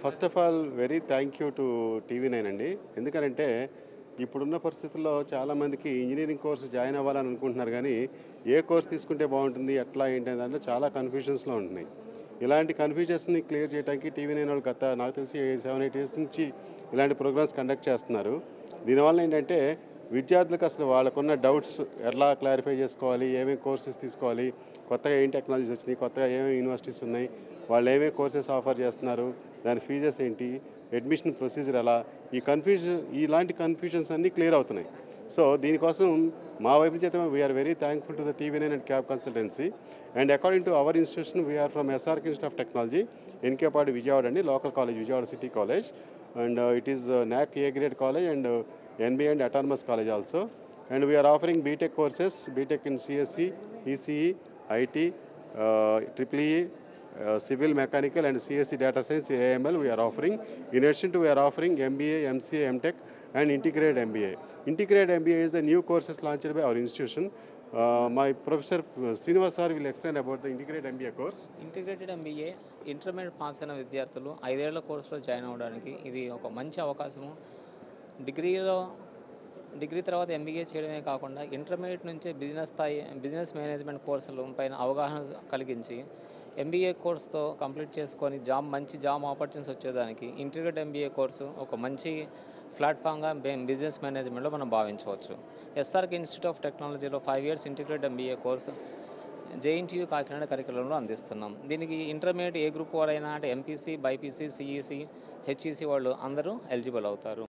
First of all very thank you to TV nine అండి ఎందుకంటే ఇప్పుడున్న పరిస్థితుల్లో చాలామందికి ఇంజనీరింగ్ కోర్స్ జాయిన్ అవ్వాలని అనుకుంటున్నారు కానీ ఏ కోర్స్ తీసుకుంటే బాగుంటుంది ఎట్లా ఏంటి అనే దాంట్లో చాలా కన్ఫ్యూజన్స్లో ఉంటున్నాయి ఇలాంటి కన్ఫ్యూజన్స్ని క్లియర్ చేయడానికి టీవీ నైన్ వాళ్ళు గత నాకు తెలిసి సెవెన్ ఎయిట్ ఇయర్స్ నుంచి ఇలాంటి ప్రోగ్రామ్స్ కండక్ట్ చేస్తున్నారు దీనివల్ల ఏంటంటే విద్యార్థులకు అసలు వాళ్ళకున్న డౌట్స్ ఎలా క్లారిఫై చేసుకోవాలి ఏమేమి కోర్సెస్ తీసుకోవాలి కొత్తగా ఏం టెక్నాలజీస్ వచ్చినాయి కొత్తగా ఏమేమి యూనివర్సిటీస్ ఉన్నాయి వాళ్ళు ఏమేమి కోర్సెస్ ఆఫర్ చేస్తున్నారు దాని ఫీజెస్ ఏంటి అడ్మిషన్ ప్రొసీజర్ ఎలా ఈ కన్ఫ్యూజన్ ఇలాంటి కన్ఫ్యూజన్స్ అన్నీ క్లియర్ అవుతున్నాయి సో దీనికోసం మా వైపు నుంచి అయితే we are very thankful to the TV nine and cab consultancy and according to our institution we are from S R K institute of technology Enikepadu Vijayawada అండి local college Vijayawada city college and it is NAAC A grade college and N B and autonomous college also and we are offering B Tech courses B Tech in C S C E C E I T triple E civil mechanical and C S C data science A M L we are offering in addition to we are offering M B A M C A M Tech and integrated M B A integrated M B A is the new courses launched by our institution. Uh, my professor uh, Srinivas sir will explain about the integrated MBA course. Integrated M B A intermediate pass అయిన విద్యార్థులు ఐదేళ్ల కోర్సులో join అవ్వడానికి ఇది ఒక మంచి అవకాశము డిగ్రీలో డిగ్రీ తర్వాత ఎంబీఏ చేయడమే కాకుండా ఇంటర్మీడియట్ నుంచే బిజినెస్ స్థాయి బిజినెస్ మేనేజ్మెంట్ కోర్సులు పైన అవగాహన కలిగించి ఎంబీఏ కోర్సుతో కంప్లీట్ చేసుకొని జాబ్ మంచి జాబ్ ఆపర్చునిటీస్ వచ్చేదానికి ఇంటిగ్రేటెడ్ ఎంబీఏ కోర్సు ఒక మంచి ప్లాట్ఫామ్గా బిజినెస్ మేనేజ్మెంట్లో మనం భావించవచ్చు ఎస్ఆర్కి ఇన్స్టిట్యూట్ ఆఫ్ టెక్నాలజీలో five years integrated M B A course J N T U Kakinada కరికులంలో అందిస్తున్నాం దీనికి ఇంటర్మీడియట్ ఏ గ్రూప్ వాళ్ళైనా అంటే ఎంపీసీ బైపీసీ సిఈసి హెచ్ఈసి వాళ్ళు అందరూ ఎలిజిబుల్ అవుతారు